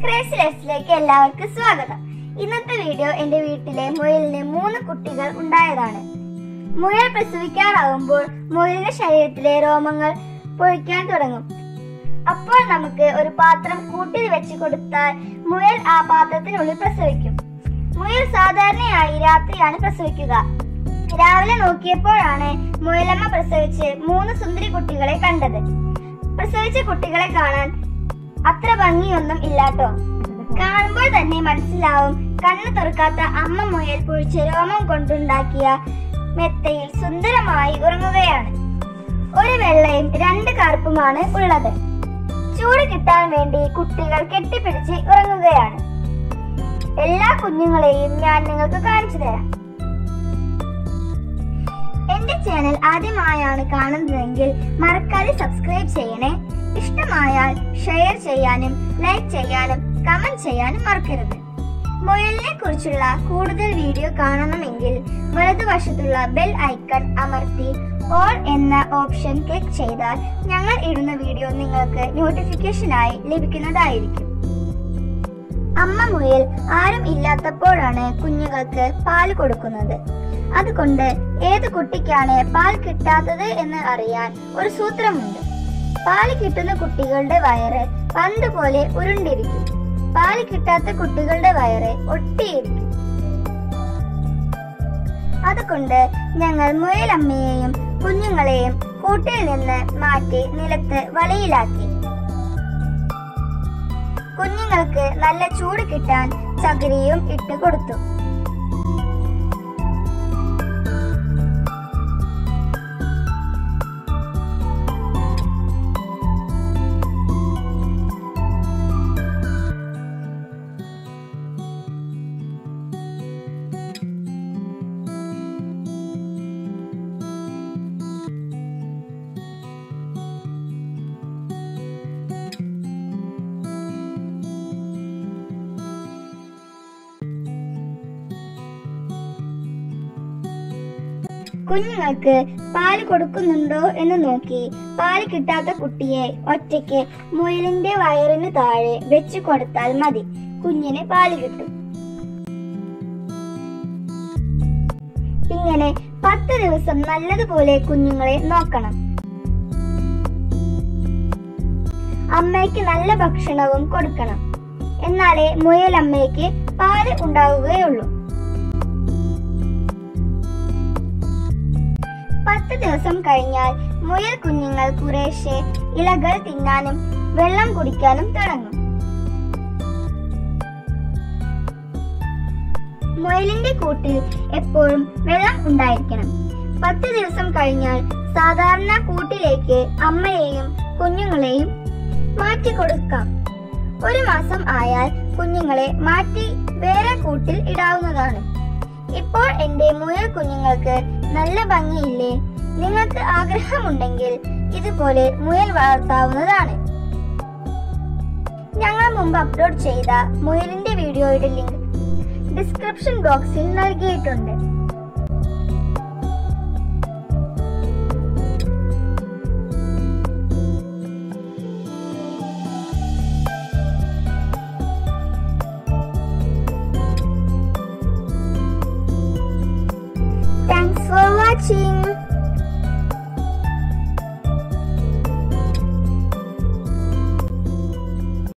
crazy ലൈഫിലേക്ക് എല്ലാവർക്കും സ്വാഗതം ഇന്നത്തെ വീഡിയോ എന്റെ വീട്ടിലെ മുയലിന് മൂന്ന് കുട്ടികൾ ഉണ്ടായതാണ് മുയൽ പ്രസവിക്കാറാവുമ്പോൾ മുയലിന്റെ ശരീരത്തിലെ രോമങ്ങൾ പൊഴിക്കാൻ തുടങ്ങും അപ്പോൾ നമുക്ക് ഒരു പാത്രം കൂട്ടിൽ വെച്ച് കൊടുത്താൽ മുയൽ ആ പാത്രത്തിനുള്ളിൽ പ്രസവിക്കും മുയൽ സാധാരണയായി രാത്രിയാണ് പ്രസവിക്കുക രാവിലെ നോക്കിയപ്പോഴാണ് മുയലമ്മ പ്രസവിച്ച് മൂന്ന് സുന്ദരി കുട്ടികളെ കണ്ടത് പ്രസവിച്ച കുട്ടികളെ കാണാൻ അത്ര ഭംഗിയൊന്നും ഇല്ലാട്ടോ കാണുമ്പോൾ തന്നെ മനസ്സിലാവും കണ്ണു തുറക്കാത്ത അമ്മ മുയൽ പൊഴിച്ച രോമം കൊണ്ടുണ്ടാക്കിയ മെത്തയിൽ സുന്ദരമായി ഉറങ്ങുകയാണ് ഒരു വെള്ളയും രണ്ട് കറുപ്പുമാണ് ഉള്ളത് ചൂട് കിട്ടാൻ വേണ്ടി കുട്ടികൾ കെട്ടിപ്പിടിച്ച് ഉറങ്ങുകയാണ് എല്ലാ കുഞ്ഞുങ്ങളെയും ഞാൻ നിങ്ങൾക്ക് കാണിച്ചു തരാം എന്റെ ചാനൽ ആദ്യമായാണ് കാണുന്നതെങ്കിൽ മറക്കാതെ സബ്സ്ക്രൈബ് ചെയ്യണേ ഇഷ്ടമായാൽ ഷെയർ ചെയ്യാനും ലൈക്ക് ചെയ്യാനും കമന്റ് ചെയ്യാനും മറക്കരുത് മൊയലിനെ കുറിച്ചുള്ള കൂടുതൽ വീഡിയോ കാണണമെങ്കിൽ വലതുവശത്തുള്ള ബെൽ ഐക്കൺ അമർത്തി ഓൾ എന്ന ഓപ്ഷൻ ക്ലിക്ക് ചെയ്താൽ ഞങ്ങൾ ഇടുന്ന വീഡിയോ നിങ്ങൾക്ക് നോട്ടിഫിക്കേഷനായി ലഭിക്കുന്നതായിരിക്കും അമ്മ മുയൽ ആരും ഇല്ലാത്തപ്പോഴാണ് കുഞ്ഞുങ്ങൾക്ക് പാൽ കൊടുക്കുന്നത് അതുകൊണ്ട് ഏത് കുട്ടിക്കാണ് പാൽ കിട്ടാത്തത് എന്ന് അറിയാൻ ഒരു സൂത്രമുണ്ട് പാല് കിട്ടുന്ന കുട്ടികളുടെ വയറ് പന്ത് പോലെ ഉരുണ്ടിരിക്കും പാല് കിട്ടാത്ത കുട്ടികളുടെ വയറ് ഒട്ടിയിരിക്കും അതുകൊണ്ട് ഞങ്ങൾ മുയലമ്മയെയും കുഞ്ഞുങ്ങളെയും കൂട്ടിൽ നിന്ന് മാറ്റി നിലത്ത് വലയിലാക്കി കുഞ്ഞുങ്ങൾക്ക് നല്ല ചൂട് കിട്ടാൻ ചകിരിയും ഇട്ട് കൊടുത്തു കുഞ്ഞുങ്ങൾക്ക് പാല് കൊടുക്കുന്നുണ്ടോ എന്ന് നോക്കി പാല് കിട്ടാത്ത കുട്ടിയെ ഒറ്റയ്ക്ക് മുയലിന്റെ വയറിന് താഴെ വെച്ചു കൊടുത്താൽ മതി കുഞ്ഞിന് പാല് കിട്ടും ഇങ്ങനെ പത്ത് ദിവസം നല്ലതുപോലെ കുഞ്ഞുങ്ങളെ നോക്കണം അമ്മയ്ക്ക് നല്ല ഭക്ഷണവും കൊടുക്കണം എന്നാലേ മുയലമ്മയ്ക്ക് പാല് ഉണ്ടാവുകയുള്ളൂ പത്ത് ദിവസം കഴിഞ്ഞാൽ മുയൽ കുഞ്ഞുങ്ങൾ കുറേശ്ശെ ഇലകൾ തിന്നാനും വെള്ളം കുടിക്കാനും തുടങ്ങും മുയലിന്റെ കൂട്ടിൽ എപ്പോഴും വെള്ളം ഉണ്ടായിരിക്കണം പത്ത് ദിവസം കഴിഞ്ഞാൽ സാധാരണ കൂട്ടിലേക്ക് അമ്മയെയും കുഞ്ഞുങ്ങളെയും മാറ്റി കൊടുക്കാം ഒരു മാസം ആയാൽ കുഞ്ഞുങ്ങളെ മാറ്റി വേറെ കൂട്ടിൽ ഇടാവുന്നതാണ് ഇപ്പോൾ എന്റെ മുയൽ കുഞ്ഞുങ്ങൾക്ക് നല്ല ഭംഗിയില്ലേ നിങ്ങൾക്ക് ആഗ്രഹമുണ്ടെങ്കിൽ ഇതുപോലെ മുയൽ വളർത്താവുന്നതാണ് ഞങ്ങൾ മുമ്പ് അപ്ലോഡ് ചെയ്ത മുയലിന്റെ വീഡിയോയുടെ ലിങ്ക് ഡിസ്ക്രിപ്ഷൻ ബോക്സിൽ നൽകിയിട്ടുണ്ട്